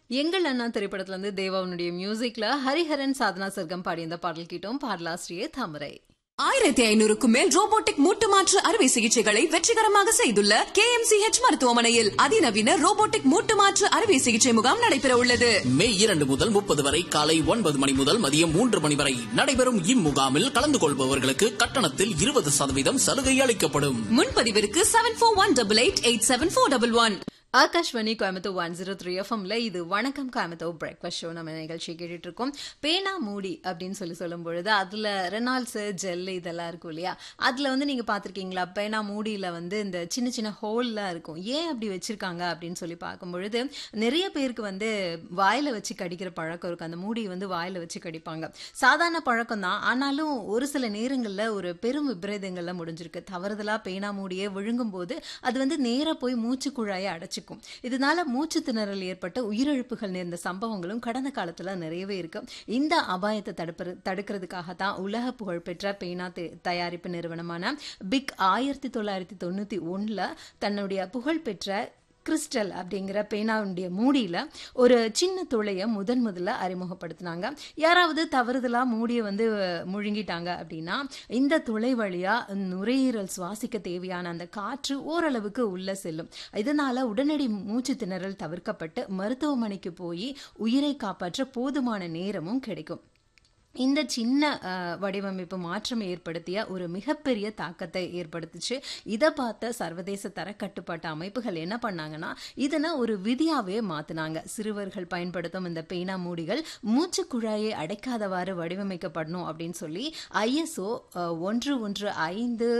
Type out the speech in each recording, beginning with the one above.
எங்கள் அண்ணா திரைப்படத்துல இருந்து தேவாவுடைய மியூசிக்ல ஹரிஹரன் சாதனா சர்க்கம் பாடிய இந்த பாடல் கேட்டோம் பாடலாசிரியை தாமரை ஆயிரத்தி ஐநூறுக்கும் மேல் ரோபோட்டிக் மூட்டு மாற்று அறுவை சிகிச்சைகளை வெற்றிகரமாக செய்துள்ள கே எம் சி ஹெச் மருத்துவமனையில் அதிநவீன ரோபோட்டிக் மூட்டு மாற்று அறுவை சிகிச்சை முகாம் நடைபெற உள்ளது மே இரண்டு முதல் முப்பது வரை காலை ஒன்பது மணி முதல் மதியம் மூன்று மணி வரை நடைபெறும் இம்முகாமில் கலந்து கொள்பவர்களுக்கு கட்டணத்தில் இருபது சதவீதம் சலுகை அளிக்கப்படும் முன்பதிவிற்கு seven four one double eight eight seven four double one Akashvani Coimbatore one zero three எஃப்எம்ல இது வணக்கம் கோயம்புத்தூர் பிரேக்ஃபாஸ்ட் ஷோ நம்ம நிகழ்ச்சி கேட்டுட்டு இருக்கோம் பேனா மூடி அப்படின்னு சொல்லி சொல்லும் பொழுது அதுல ரெனால்ட்ஸ் ஜெல் இதெல்லாம் இருக்கும் இல்லையா அதுல வந்து நீங்க பாத்திருக்கீங்களா பேனா மூடியில வந்து இந்த சின்ன சின்ன ஹோல்லாம் இருக்கும் ஏன் அப்படி வச்சிருக்காங்க அப்படின்னு சொல்லி பார்க்கும் பொழுது நிறைய பேருக்கு வந்து வாயில வச்சு கடிக்கிற பழக்கம் இருக்கும் அந்த மூடியை வந்து வாயில வச்சு கடிப்பாங்க சாதாரண பழக்கம் தான் ஆனாலும் ஒரு சில நேரங்கள்ல ஒரு பெரும் விபரீதங்கள்ல முடிஞ்சிருக்கு தவறுதலா பேனா மூடியை விழுங்கும் போது அது வந்து நேரா போய் மூச்சு குழாயை அடைச்சிக்கும் இதனால மூச்சு திணறல் ஏற்பட்ட உயிரிழப்புகள் நேர்ந்த சம்பவங்களும் கடந்த காலத்துல நிறையவே இருக்கு இந்த அபாயத்தை தடுப்பு தடுக்கிறதுக்காக தான் உலக புகழ்பெற்ற பேனா தே- தயாரிப்பு நிறுவனமான பிக் ஆயிரத்தி தொள்ளாயிரத்தி தொண்ணூத்தி ஒண்ணுல தன்னுடைய புகழ்பெற்ற கிறிஸ்டல் அப்படிங்கிற பேனாவுடைய மூடியில ஒரு சின்ன துளையை முதன் முதல்ல அறிமுகப்படுத்தினாங்க யாராவது தவறுதலா மூடியை வந்து முழுங்கிட்டாங்க அப்படின்னா இந்த துளை வழியா நுரையீரல் சுவாசிக்க தேவையான அந்த காற்று ஓரளவுக்கு உள்ள செல்லும் இதனால உடனடி மூச்சு திணறல் தவிர்க்கப்பட்டு மருத்துவமனைக்கு போய் உயிரை காப்பாற்ற போதுமான நேரமும் கிடைக்கும் இந்த சின்ன அஹ், வடிவமைப்பு மாற்றம் ஏற்படுத்திய ஒரு மிகப்பெரிய தாக்கத்தை ஏற்படுத்துச்சு இதை பார்த்த சர்வதேச தர கட்டுப்பாட்டு அமைப்புகள் என்ன பண்ணாங்கன்னா இதனை ஒரு விதியாவே மாத்தினாங்க சிறுவர்கள் பயன்படுத்தும் இந்த பேனா மூடிகள் மூச்சு குழாயை அடைக்காதவாறு வடிவமைக்கப்படணும் அப்படின்னு சொல்லி ஐஎஸ்ஓ ஒன்று ஒன்று ஐந்து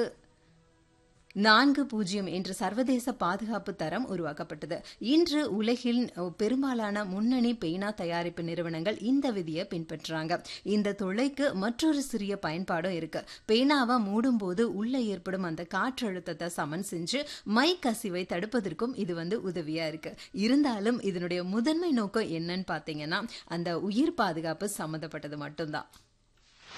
நான்கு பூஜ்ஜியம் என்ற சர்வதேச பாதுகாப்பு தரம் உருவாக்கப்பட்டது இன்று உலகில் பெரும்பாலான முன்னணி பேனா தயாரிப்பு நிறுவனங்கள் இந்த விதியை பின்பற்றுறாங்க இந்த துளைக்கு மற்றொரு சிறிய பயன்பாடும் இருக்கு பேனாவை மூடும்போது உள்ள ஏற்படும் அந்த காற்றழுத்தத்தை சமன் செஞ்சு மை கசிவை தடுப்பதற்கும் இது வந்து உதவியா இருக்கு இருந்தாலும் இதனுடைய முதன்மை நோக்கம் என்னன்னு பாத்தீங்கன்னா அந்த உயிர் பாதுகாப்பு சம்மந்தப்பட்டது மட்டும்தான்